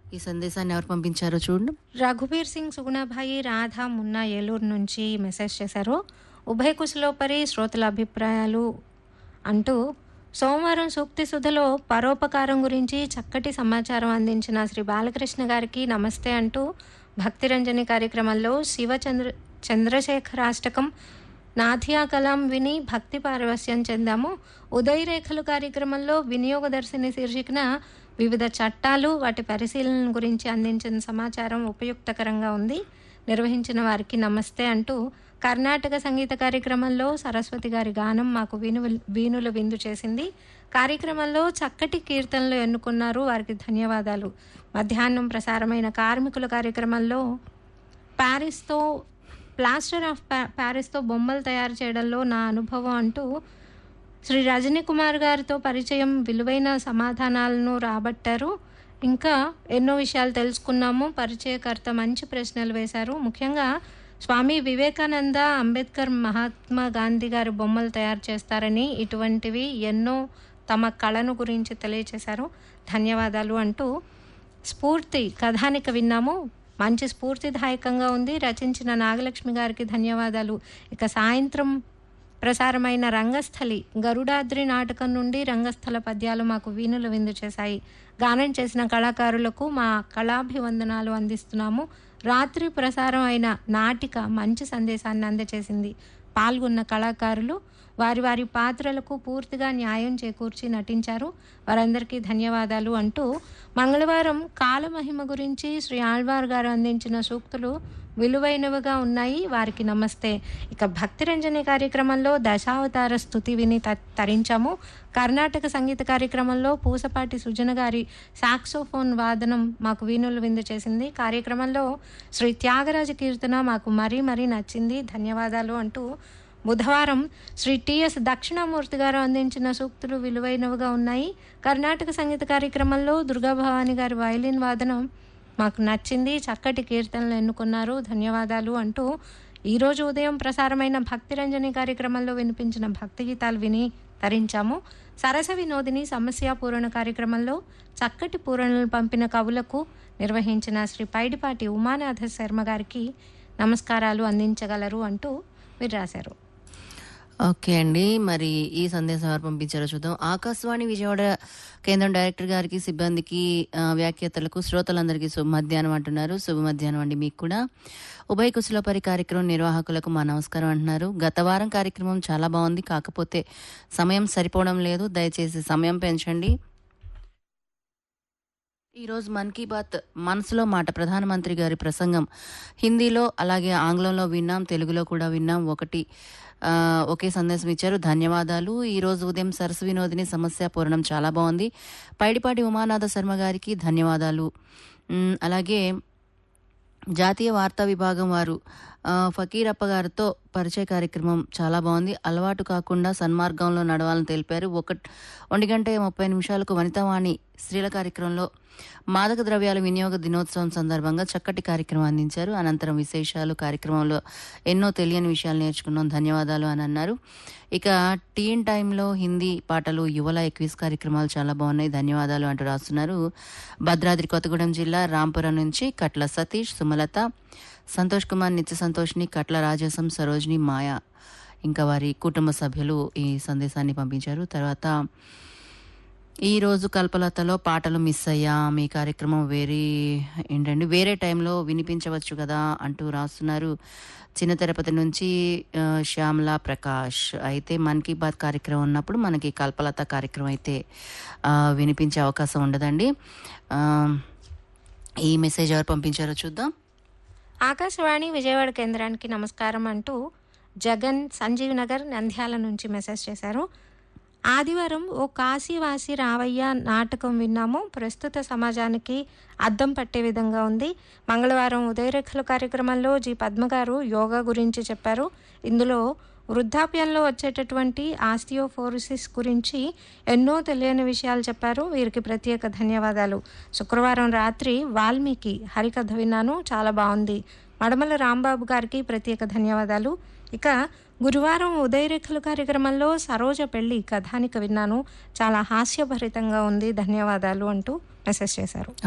ఈ సందేశాన్ని ఎవరు పంపించారో చూడండి రఘుబీర్ సింగ్ సుగుణభాయి రాధా మున్నా ఏలూరు నుంచి మెసేజ్ చేశారు ఉభయ కుశలోపరి శ్రోతల అభిప్రాయాలు అంటూ సోమవారం సూక్తి సుధలో పరోపకారం గురించి చక్కటి సమాచారం అందించిన శ్రీ బాలకృష్ణ గారికి నమస్తే అంటూ భక్తిరంజని కార్యక్రమంలో శివచంద్ర చంద్రశేఖరాష్టకం నాథియా కలాం విని భక్తి పారవస్యం చెందాము ఉదయ రేఖలు కార్యక్రమంలో వినియోగదర్శిని శీర్షికన వివిధ చట్టాలు వాటి పరిశీలన గురించి అందించిన సమాచారం ఉపయుక్తకరంగా ఉంది నిర్వహించిన వారికి నమస్తే అంటూ కర్ణాటక సంగీత కార్యక్రమంలో సరస్వతి గారి గానం మాకు వీణు వీణుల విందు చేసింది కార్యక్రమంలో చక్కటి కీర్తనలు ఎన్నుకున్నారు వారికి ధన్యవాదాలు మధ్యాహ్నం ప్రసారమైన కార్మికుల కార్యక్రమంలో ప్యారిస్తో ప్లాస్టర్ ఆఫ్ ప్యా- ప్యారిస్తో బొమ్మలు తయారు చేయడంలో నా అనుభవం అంటూ శ్రీ రజనీ కుమార్ గారితో పరిచయం విలువైన సమాధానాలను రాబట్టారు ఇంకా ఎన్నో విషయాలు తెలుసుకున్నాము పరిచయకర్త మంచి ప్రశ్నలు వేశారు ముఖ్యంగా స్వామి వివేకానంద అంబేద్కర్ మహాత్మా గాంధీ గారి బొమ్మలు తయారు చేస్తారని ఇటువంటివి ఎన్నో తమ కళను గురించి తెలియచేశారు ధన్యవాదాలు అంటూ స్ఫూర్తి కథానిక విన్నాము మంచి స్ఫూర్తిదాయకంగా ఉంది రచించిన నాగలక్ష్మి గారికి ధన్యవాదాలు ఇక సాయంత్రం ప్రసారమైన రంగస్థలి గరుడాద్రి నాటకం నుండి రంగస్థల పద్యాలు మాకు వీణులు విందు చేశాయి గానం చేసిన కళాకారులకు మా కళాభివందనాలు అందిస్తున్నాము రాత్రి ప్రసారం అయిన నాటిక మంచి సందేశాన్ని అందజేసింది పాల్గొన్న కళాకారులు వారి వారి పాత్రలకు పూర్తిగా న్యాయం చేకూర్చి నటించారు వారందరికీ ధన్యవాదాలు అంటూ మంగళవారం కాలమహిమ గురించి శ్రీ ఆళ్వార్ గారు అందించిన సూక్తులు విలువైనవిగా ఉన్నాయి వారికి నమస్తే ఇక భక్తిరంజని కార్యక్రమంలో దశావతార స్థుతి విని త- తరించాము కర్ణాటక సంగీత కార్యక్రమంలో పూసపాటి సుజన గారి సాక్సోఫోన్ వాదనం మాకు వీణులు విందు చేసింది కార్యక్రమంలో శ్రీ త్యాగరాజ కీర్తన మాకు మరీ మరీ నచ్చింది ధన్యవాదాలు అంటూ బుధవారం శ్రీ టిఎస్ దక్షిణామూర్తి గారు అందించిన సూక్తులు విలువైనవిగా ఉన్నాయి కర్ణాటక సంగీత కార్యక్రమంలో దుర్గా భవాని గారి వయలిన్ వాదనం మాకు నచ్చింది చక్కటి కీర్తనలు ఎన్నుకున్నారు ధన్యవాదాలు అంటూ ఈరోజు ఉదయం ప్రసారమైన భక్తిరంజని కార్యక్రమంలో వినిపించిన భక్తి గీతాలు విని తరించాము సరస వినోదిని సమస్య పూరణ కార్యక్రమంలో చక్కటి పూరణలు పంపిన కవులకు నిర్వహించిన శ్రీ పైడిపాటి ఉమానాథ శర్మ గారికి నమస్కారాలు అందించగలరు అంటూ మీరు రాశారు ఓకే అండి మరి ఈ సందేశం ఎవరు పంపించారో చూద్దాం ఆకాశవాణి విజయవాడ కేంద్రం డైరెక్టర్ గారికి సిబ్బందికి ఆ, వ్యాఖ్యాతలకు శ్రోతలందరికీ శుభ మధ్యాహ్నం అంటున్నారు శుభ మధ్యాహ్నం అండి మీకు కూడా ఉభయ కుశలపరి కార్యక్రమం నిర్వాహకులకు మా నమస్కారం అంటున్నారు గత వారం కార్యక్రమం చాలా బాగుంది కాకపోతే సమయం సరిపోవడం లేదు దయచేసి సమయం పెంచండి ఈరోజు మన్ కీ బాత్ మనసులో మాట ప్రధానమంత్రి గారి ప్రసంగం హిందీలో అలాగే ఆంగ్లంలో విన్నాం తెలుగులో కూడా విన్నాం ఒకటి ఆ, ఒకే సందేశం ఇచ్చారు ధన్యవాదాలు ఈ రోజు ఉదయం సరస్సు వినోదిని సమస్య పూరణం చాలా బాగుంది పైడిపాటి ఉమానాథ శర్మ గారికి ధన్యవాదాలు ఉమ్, అలాగే జాతీయ వార్తా విభాగం వారు ఆ, ఫకీరప్ప గారితో పరిచయ కార్యక్రమం చాలా బాగుంది అలవాటు కాకుండా సన్మార్గంలో నడవాలని తెలిపారు ఒక ఒంటి గంట ముప్పై నిమిషాలకు వనితావాణి స్త్రీల కార్యక్రమంలో మాదక ద్రవ్యాల వినియోగ దినోత్సవం సందర్భంగా చక్కటి కార్యక్రమం అందించారు అనంతరం విశేషాలు కార్యక్రమంలో ఎన్నో తెలియని విషయాలు నేర్చుకున్నాం ధన్యవాదాలు అని అన్నారు ఇక టీన్ టైంలో హిందీ పాటలు యువల ఎక్విజ్ కార్యక్రమాలు చాలా బాగున్నాయి ధన్యవాదాలు అంటూ రాస్తున్నారు భద్రాద్రి కొత్తగూడెం జిల్లా రాంపురం నుంచి కట్ల సతీష్ సుమలత సంతోష్ కుమార్ నిత్య సంతోష్ని కట్ల రాజసం సరోజిని మాయ ఇంకా వారి కుటుంబ సభ్యులు ఈ సందేశాన్ని పంపించారు తర్వాత ఈ రోజు కల్పలతలో పాటలు మిస్ అయ్యా మీ కార్యక్రమం వేరే ఏంటండి వేరే టైంలో వినిపించవచ్చు కదా అంటూ రాస్తున్నారు చిన్న తిరుపతి నుంచి ఆ, శ్యామల ప్రకాష్ అయితే మన్ కీ బాత్ కార్యక్రమం ఉన్నప్పుడు మనకి కల్పలత కార్యక్రమం అయితే ఆ, వినిపించే అవకాశం ఉండదండి ఆ, ఈ మెసేజ్ ఎవరు పంపించారో చూద్దాం ఆకాశవాణి విజయవాడ కేంద్రానికి నమస్కారం అంటూ జగన్ సంజీవ్ నగర్ నంద్యాల నుంచి మెసేజ్ చేశారు ఆదివారం ఓ కాశీవాసి రావయ్య నాటకం విన్నాము ప్రస్తుత సమాజానికి అద్దం పట్టే విధంగా ఉంది మంగళవారం ఉదయరేఖల కార్యక్రమంలో జి పద్మ గారు యోగా గురించి చెప్పారు ఇందులో వృద్ధాప్యంలో వచ్చేటటువంటి ఆస్టియోఫోరిసిస్ గురించి ఎన్నో తెలియని విషయాలు చెప్పారు వీరికి ప్రత్యేక ధన్యవాదాలు శుక్రవారం రాత్రి వాల్మీకి హరికథ విన్నాను చాలా బాగుంది మడమల రాంబాబు గారికి ప్రత్యేక ధన్యవాదాలు ఇక గురువారం ఉదయరేఖలు కార్యక్రమంలో సరోజ పెళ్లి కథానిక విన్నాను చాలా హాస్యభరితంగా ఉంది ధన్యవాదాలు అంటూ మెసేజ్ చేశారు